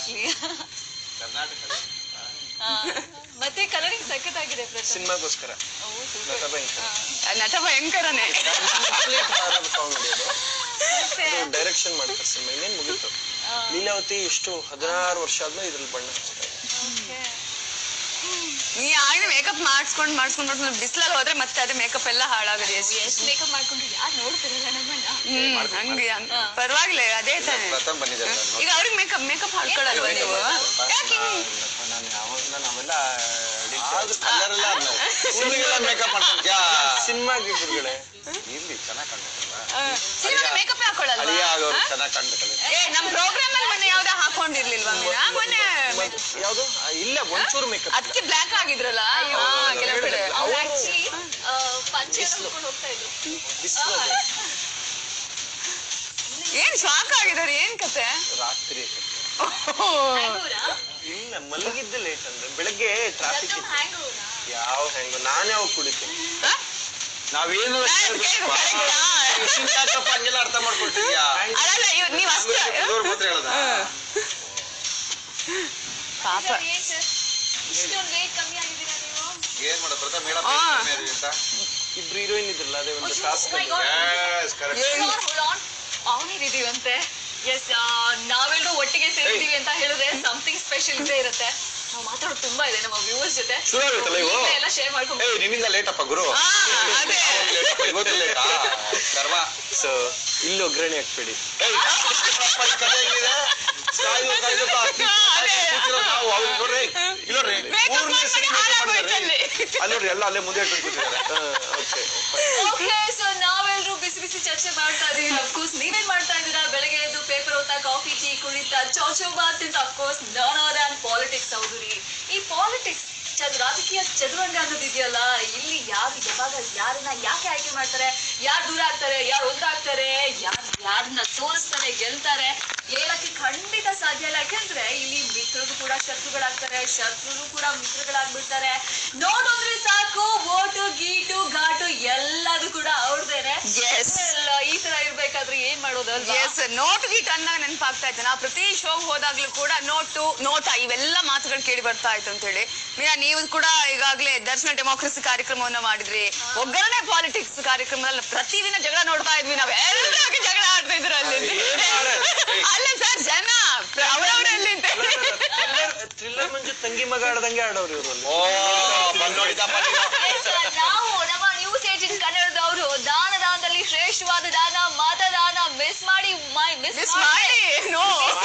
Exactly ಮತ್ತೆ colouring ಸಖತ್ತಾಗಿದೆ ಪ್ರಥಮ್ ಸಿನಿಮಾಗೋಸ್ಕರ ಓ, super. ನಟ ಭಯಂಕರ ಹಾ. ನಟ ಭಯಂಕರನೇ ಕಂಪ್ಲೀಟ್ ಕಾಮಿಡಿ ಅದು ಮತ್ತೆ, ಡೈರೆಕ್ಷನ್ ಮಾಡ್ತಾರೆ ಸಿನಿಮಾ ಇನ್ನೇನ್ ಮುಗೀತು ಆ, ಲೀಲಾವತಿ ಎಷ್ಟು ಹದಿನಾರು ವರ್ಷ ಆದ್ಮೇಲೆ ಇದ್ರಲ್ಲಿ ಬಣ್ಣ ಹಚ್ತಾರೆ okay. ನೀ ಆಗಲೇ ಮೇಕಪ್ ಮಾಡಿಸ್ಕೊಂಡ್ ಮಾಡಿಸ್ಕೊಂಡ್ ಮಾಡಿಸ್ಕೊಂಡು ಬಿಸಿಲಲ್ಲಿ ಹೋದ್ರೆ ಮತ್ತೆ ಅದೇ ಮೇಕಪ್ ಎಲ್ಲ ಹಾಳಾಗೋದು ಎಷ್ಟು ಎಷ್ಟ್ ಮೇಕಪ್ ಮಾಡ್ಕೊಂಡ್ರು ಯಾರು ನೋಡ್ತಿರಲ್ಲ ನಮ್ಮನ್ನ ಹ್ಮ್ ಹಂಗೆ ಪರವಾಗಿಲ್ಲ ಅದೇ ತಾನೆ ಪ್ರಥಮ್ ಬಂದಿದ್ದಾರೆ ಈಗ ಅವ್ರಿಗೆ ಮೇಕಪ್ ಮೇಕಪ್ ಹಾಕೊಳಲ್ವಾ ನೀವು ಯಾಕೆ ಹಿಂಗ್? ನಾನು ಯಾವಾಗ ನಾವೆಲ್ಲ ಕಲರ್ ಎಲ್ಲ ಸಿನಿಮೆಗೆಲ್ಲ ಮೇಕಪ್ ಮಾಡ್ಕೊಂತ್ಯಾ ಸಿನಿಮಾಗೆ ಗುರುಗಳೇ ಇಲ್ಲಿ ಚೆನ್ನಾಗಿ ಕಾಣ್ಬೇಕಲ್ವಾ ಸಿನಿಮಾಗೆ ಮೇಕಪ್ ಹಾಕೊಳಲ್ವಾ ಅಳಿಯ ಆಗೋರು ಚೆನ್ನಾಗಿ ಕಾಣ್ಬೇಕಲ್ಲ ಏ ನಮ್ ಪ್ರೋಗ್ರಾಮ್ ಅಲ್ಲಿ ಮೊನ್ನೆ ಯಾವ್ದೋ ಹಾಕೊಂಡಿರ್ಲಿಲ್ವಾ ಮೀನಾ ಮೊನ್ನೆ ಯಾವುದು ಇಲ್ಲ ಒಂಚೂರು ಮೇಕಪ್ ಅದಕ್ಕೆ ಬ್ಲ್ಯಾಕ್ ಆಗಿದ್ರಲ್ಲ ಹಾ, ಕೆಲವ್ ಕಡೆ ಅವ್ರು ಆಕ್ಚುಲಿ ಪಂಚೆ ಹಾಕೊಂಡು ಹೋಗ್ತಾ ಇದ್ರು ಬಿಸಿಲು ಏನ್ ಶಾಕ್ ಆಗಿದಾರೆ ಏನ್ ಕತೆ ರಾತ್ರಿ ಹ್ಯಾಂಗೋರಾ? ಇಲ್ಲ ಮಲಗಿದ್ದೆ ಲೇಟ್ ಅಂದ್ರೆ ಬೆಳಗ್ಗೆ ಟ್ರಾಫಿಕ್ ಪ್ರಥಮ್ ಇತ್ತು ಹ್ಯಾಂಗೋರಾ? ಯಾವ ಹೆಂಗೋ ನಾನು ಯಾವ ಕುಡಿತೀನಿ ಹ? ನಾವೇನು ನಾನ್ ಕೇಳ್ಬೇಕು, correct ಆ? ಯಾಕಪ್ಪ ಹಂಗೆಲ್ಲ ಅರ್ಥ ಮಾಡ್ಕೊಳ್ತಿದ್ಯಾ ಅಲ್ಲಲ್ಲ ಇವ್ ನೀವ್ ಅಷ್ಟೇ ಇವ್ರ ಮಾತ್ರ ಹೇಳದ ಪಾಪ ಸರ್, ಏನ್ ಸರ್ ಇಷ್ಟೊಂದು ವೇಟ್ ಕಮ್ಮಿ ಆಗಿದ್ದೀರಾ ನೀವು ಏನ್ ಮಾಡೋದು ಪ್ರಥಮ್ ಹೇಳ ಆ. ಅಂತ ಇಬ್ರು ಹೀರೋಯಿನ್ ಇದ್ರಲ್ಲ ಅದೇ ಒಂದು Oh, task my God. Yes, correct. ಅವನಿದೀವಂತೆ ಎಸ್ ನಾವೆಲ್ಲರೂ ಒಟ್ಟಿಗೆ ಸೇರಿದೀವಿ ಅಂತ ಹೇಳಿದ್ರೆ ಸಮಥಿಂಗ್ ಸ್ಪೆಷಲ್ ಇದ್ದೇ ಇರುತ್ತೆ ನಾವು ಮಾತಾಡೋದು ತುಂಬಾ ಇದೆ ನಮ್ಮ ವ್ಯೂವರ್ಸ್ ಜೊತೆ ಶುರು ಆಗುತ್ತಲ್ಲ ಇವು? ಈಗ್ಲೇ ಎಲ್ಲ ಶೇರ್ ಮಾಡ್ಕೊಂಡು ಏಯ್ ನಿನ್ನಿಂದ ಲೇಟಪ್ಪ ಗುರು ಹಾ ಅದೇ ಲೇಟಪ್ಪ ಇವತ್ತು ಲೇಟಾ ಕರ್ಮ ಸೊ ಇಲ್ಲಿ ಒಗ್ಗರಣೆ ಹಾಕ್ಬೇಡಿ ಏಯ್, ಕೃಷ್ಣಪ್ಪ, ಈ ಕಥೆ ಹೆಂಗಿದೆ ಕಾಯ್ದು ಕಾಯ್ದು ಕಾ- ಅದೇ. ಕೂತಿರೋ ನಾವು ಅವ್ರು ನೋಡ್ರಿ ಇಲ್ಲಿ ನೋಡ್ರಿ Makeup ಮೂರನೇ ಮಾಡಿ ಸಿನಿಮಾ ಹಾಳಾಗೋಯ್ತು ಅಲ್ಲಿ. ಅಲ್ಲಿ ನೋಡ್ರಿ ಎಲ್ಲ ಅಲ್ಲೇ ಮುಂದೆ ಇಟ್ಕೊಂಡು ಕೂತಿದ್ದಾರೆ ಓಕೆ ಓಕೆ ಸೊ ನಾವೆಲ್ಲರೂ ಬಿಸಿ ಬಿಸಿ ಚರ್ಚೆ ಮಾಡ್ತಾ ಇದೀವಿ ಅಫ್ಕೋರ್ಸ್ ನೀವೇನ್ ಮಾಡ್ತಾ ಇದ್ದೀರಾ ಬೆಳಗ್ಗೆ ಎದ್ದು ಪೇಪರ್ ಓದ್ತಾ ಕಾಫಿ ಟೀ ಕುಡಿತಾ ಚೌಚೌ ಬಾತ್ ಅಂತ ಅಫ್ಕೋರ್ಸ್ ನಾನ್ ಆನ್ ಪಾಲಿಟಿಕ್ಸ್ ಹೌದು ರೀ ಈ ಪಾಲಿಟಿಕ್ಸ್ ರಾಜಕೀಯ ಚದುರಂಗ ಅನ್ನೋದು ಇದೆಯಲ್ಲ ಇಲ್ಲಿ ಯಾರು ಯಾವಾಗ ಯಾರನ್ನ ಯಾಕೆ ಆಯ್ಕೆ ಮಾಡ್ತಾರೆ ಯಾರು ದೂರ ಆಗ್ತಾರೆ ಯಾರು ಒಂದಾಗ್ತಾರೆ ಯಾರು ಯಾರನ್ನ ಸೋಲಿಸ್ತಾರೆ ಗೆಲ್ತಾರೆ ಹೇಳಕ್ಕೆ ಖಂಡಿತ ಸಾಧ್ಯ ಇಲ್ಲ ಯಾಕಂದ್ರೆ ಇಲ್ಲಿ ಮಿತ್ರರು ಕೂಡ ಶತ್ರುಗಳಾಗ್ತಾರೆ ಶತ್ರುರು ಕೂಡ ಮಿತ್ರಗಳಾಗ್ಬಿಡ್ತಾರೆ ನೋಡಿದ್ರೆ ಸಾಕು ಓಟು ಗೀಟು ಘಾಟು ಎಲ್ಲದು ಕೂಡ ಅವ್ರದೇನೆ Yes. ಎಲ್ಲ ಈ ತರ ಇರ್ಬೇಕಾದ್ರೆ ಏನ್ ಮಾಡೋದಲ್ವಾ ಎಸ್ ನೋಟ್ ಗೀಟ್ ಅಂದಾಗ ನೆನಪಾಗ್ತಾ ಇತ್ತು ನಾವು ಪ್ರತಿ ಶೋ ಹೋದಾಗ್ಲೂ ಕೂಡ ನೋಟು ನೋಟ ಇವೆಲ್ಲ ಮಾತುಗಳು ಕೇಳಿ ಬರ್ತಾ ಇತ್ತು ಅಂತ ಹೇಳಿ ಮೀನಾ ನೀವು ಕೂಡ ಈಗಾಗಲೇ ದರ್ಶನ ಡೆಮೋಕ್ರಸಿ ಕಾರ್ಯಕ್ರಮವನ್ನ ಮಾಡಿದ್ರಿ ಒಗ್ಗರಣೆ ಪಾಲಿಟಿಕ್ಸ್ ಕಾರ್ಯಕ್ರಮದಲ್ಲಿ ಪ್ರತಿದಿನ ಜಗಳ ನೋಡ್ತಾ ಇದ್ವಿ ನಾವ್ ಎಲ್ಲರೂ ಜಗಳ ಆಡ್ತಾ ಇದ್ರು ಅಲ್ಲಿ ಅಲ್ಲೇ ಸರ್ ಜನ ಅವರವರಲ್ಲಿ ಅಂತ ಥ್ರಿಲ್ಲರ್ ಮಂಜು ತಂಗಿ ಮಗ ಆಡ್ದಂಗೆ ಆಡೋರು ಇವರು ಅಲ್ಲಿ ಓ ಬಂದ್ ನೋಡಿದಪ್ಪ ನೀನು Yes, sir. ನಾವು ನಮ್ಮ ನ್ಯೂಸ್ ಏಜೆಂಟ್ ಕನ್ನಡದವರು ದಾನ ದಾನದಲ್ಲಿ ಶ್ರೇಷ್ಠವಾದ ದಾನ ಮತದಾನ ಮಿಸ್ ಮಾಡಿ ಮಿಸ್ ಮಿಸ್ ಮಾಡಿ ನೋ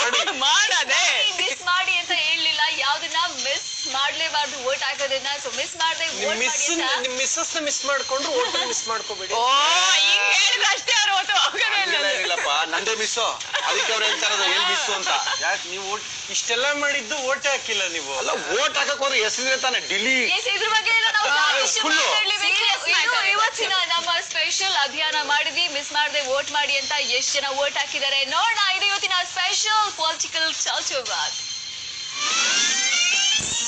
ಮಾಡದೆ ಮಿಸ್ ಮಾಡಿ ಅಂತ ಹೇಳಲಿಲ್ಲ ಯಾವ್ದನ್ನ ಮಿಸ್ ಮಾಡ್ಲೇಬಾರ್ದು ವೋಟ್ ಹಾಕೋದನ್ನ ಸೊ ಮಿಸ್ ಮಾಡದೆ ನಿಮ್ ವೋಟ್ ಮಿಸ್ ಮಾಡಿ ಅಂತ ನಿಮ್ ಮಿಸ್ಸಸ್ ನ ಮಿಸ್ ಮಾಡ್ಕೊಂಡ್ರು ಓಟ್ ಮಿಸ್ ಮಾಡ್ಕೋಬೇಡಿ ಓ ಹಿಂಗ್ ಹೇಳಿದ್ರೆ ಅಷ್ಟೇ ಅವ್ರು ಹೊತ್ತು ಹಂಗೆಲ್ಲ ಏನಿಲ್ಲಪ್ಪ ನಂದೇ ಮಿಸ್ಸು ಅದಕ್ಕೆ ಅವ್ರು ಹೇಳ್ತಾ ಇರೋದು ಎಲ್ಲಿ ಮಿಸ್ಸು ಅಂತ ಯಾಕೆ ನೀವು ಓಟ್ ಇಷ್ಟೆಲ್ಲ ಮಾಡಿದ್ದು ಓಟೇ ಹಾಕಿಲ್ಲ ನೀವು ಅಲ್ಲ ಓಟ್ ಹಾಕಕ್ ಹೋದ್ರೆ ಹೆಸರಿದೆ ತಾನೆ ಡಿಲಿ Yes, ಇದ್ರ ಬಗ್ಗೆ ಎಲ್ಲ ನಾವು ಸಾಕಷ್ಟು full. ಮಾತಾಡ್ಲೇಬೇಕು. Serious ಇದು matter ಇದು. ಇವತ್ತಿನ ನಮ್ಮ ಸ್ಪೆಷಲ್ ಅಭಿಯಾನ ಮಾಡಿದ್ವಿ ಮಿಸ್ ಮಾಡದೆ ವೋಟ್ ಮಾಡಿ ಅಂತ ಎಷ್ಟು ಜನ ವೋಟ್ ಹಾಕಿದ್ದಾರೆ ನೋಡೋಣ ಇದು ಇವತ್ತಿನ ಸ್ಪೆಷಲ್ ಪೊಲಿಟಿಕಲ್ ಚರ್ಚೆ ಬಾತ್